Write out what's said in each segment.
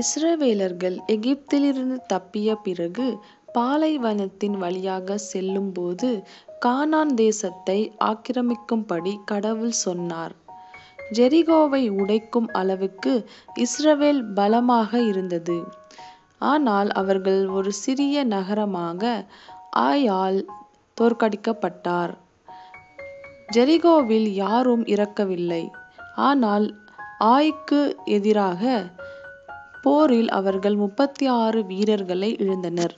இஸ்ரவேலர்கள் எகிப்திலிருந்து தப்பிய பிறகு பாலைவனத்தின் வழியாக செல்லும்போது கானான் தேசத்தை ஆக்கிரமிக்கும்படி கடவுள் சொன்னார். ஜெரிகோவை உடைக்கும் அளவுக்கு இஸ்ரவேல் பலமாக இருந்தது. ஆனால் அவர்கள் ஒரு சிறிய நகரமாக ஆயால் தோற்கடிக்கப்பட்டார். ஜெரிகோவில் யாரும் இறக்கவில்லை. ஆனால் ஆய்க்கு எதிராக போரில் அவர்கள் முப்பத்தாறு வீரர்களை இழந்தனர்.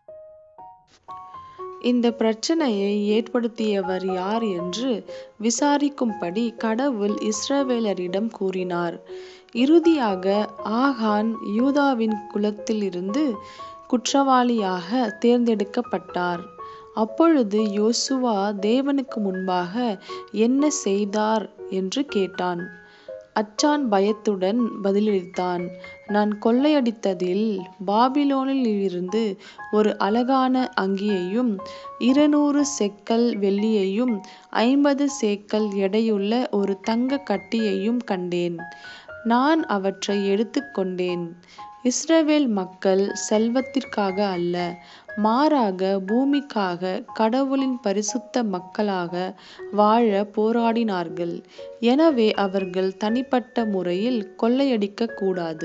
இந்த பிரச்சனையை ஏற்படுத்தியவர் யார் என்று விசாரிக்கும்படி கடவுள் இஸ்ரவேலரிடம் கூறினார். இறுதியாக ஆகான் யூதாவின் குலத்திலிருந்து குற்றவாளியாக தேர்ந்தெடுக்கப்பட்டார். அப்பொழுது யோசுவா தேவனுக்கு முன்பாக என்ன செய்தார் என்று கேட்டான். அச்சான் பயத்துடன் பதிலளித்தான் நான் கொள்ளையடித்ததில் பாபிலோனிலிருந்து ஒரு அழகான அங்கியையும் இருநூறு சேக்கல் வெள்ளியையும் ஐம்பது சேக்கல் எடையுள்ள ஒரு தங்கக் கட்டியையும் கண்டேன். நான் அவற்றை எடுத்துக் கொண்டேன். இஸ்ரவேல் மக்கள் செல்வத்திற்காக அல்ல மாறாக பூமிக்காக கடவுளின் பரிசுத்த மக்களாக வாழ போராடினார்கள். எனவே அவர்கள் தனிப்பட்ட முறையில் கொள்ளையடிக்கக் கூடாது.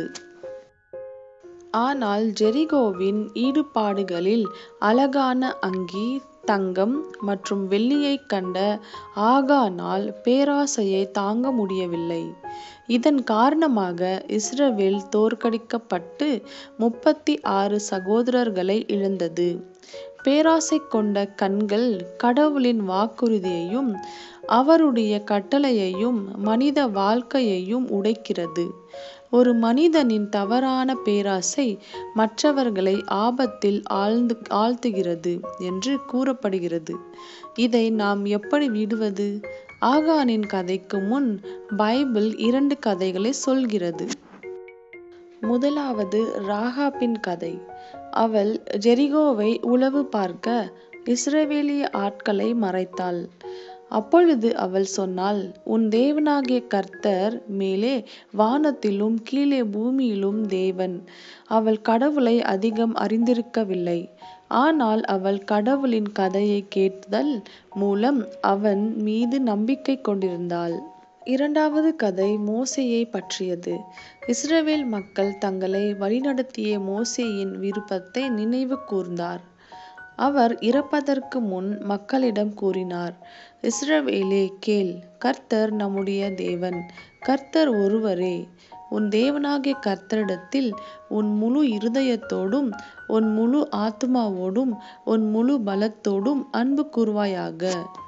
ஆனால் ஜெரிகோவின் இடிபாடுகளில் அழகான அங்கி தங்கம் மற்றும் வெள்ளியைக் கண்ட ஆகானால் பேராசையைத் தாங்க முடியவில்லை. இதன் காரணமாக இஸ்ரவேல் தோற்கடிக்கப்பட்டு முப்பத்தி ஆறு சகோதரர்களை இழந்தது. பேராசை கொண்ட கண்கள் கடவுளின் வாக்குறுதியையும் அவருடைய கட்டளையையும் மனித வாழ்க்கையையும் உடைக்கிறது. ஒரு மனிதனின் தவறான பேராசை மற்றவர்களை ஆபத்தில் ஆழ்த்துகிறது என்று கூறப்படுகிறது. இதை நாம் எப்படி விடுவது? ஆகானின் கதைக்கு முன் பைபிள் இரண்டு கதைகளை சொல்கிறது. முதலாவது ராகாபின் கதை. அவள் ஜெரிகோவை உளவு பார்க்க இஸ்ரவேலிய ஆட்களை மறைத்தாள். அப்பொழுது அவள் சொன்னாள் உன் தேவனாகிய கர்த்தர் மேலே வானத்திலும் கீழே பூமியிலும் தேவன். அவள் கடவுளை அதிகம் அறிந்திருக்கவில்லை. ஆனால் அவள் கடவுளின் கதையைக் கேட்டதன் மூலம் அவன் மீது நம்பிக்கை கொண்டிருந்தாள். இரண்டாவது கதை மோசேயைப் பற்றியது. இஸ்ரவேல் மக்கள் தங்களை வழிநடத்திய மோசேயின் விருப்பத்தை நினைவு கூர்ந்தார். அவர் இறப்பதற்கு முன் மக்களிடம் கூறினார் இஸ்ரவேலே கேள் கர்த்தர் நம்முடைய தேவன் கர்த்தர் ஒருவரே. உன் தேவனாகிய கர்த்தரிடத்தில் உன் முழு இருதயத்தோடும் உன் முழு ஆத்துமாவோடும் உன் முழு பலத்தோடும் அன்பு கூர்வாயாக.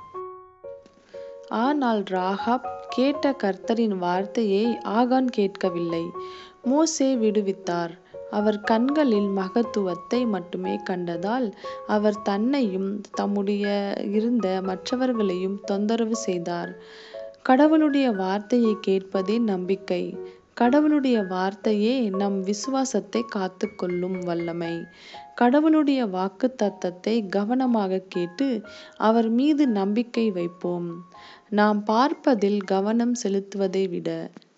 ஆனால் ராகாப் கேட்ட கர்த்தரின் வார்த்தையை ஆகான் கேட்கவில்லை. மோசே விடுவித்தார். அவர் கண்களில் மகத்துவத்தை மட்டுமே கண்டதால் அவர் தன்னையும் தம்முடைய இருந்த மற்றவர்களையும் தொந்தரவு செய்தார். கடவுளுடைய வார்த்தையைக் கேட்பதே நம்பிக்கை. கடவுளுடைய வார்த்தையே நம் விசுவாசத்தைக் காத்துக்கொள்ளும் வல்லமை. கடவுளுடைய வாக்குத்தத்தத்தை கவனமாகக் கேட்டு அவர் மீது நம்பிக்கை வைப்போம். நாம் பார்ப்பதில் கவனம் செலுத்துவதை விட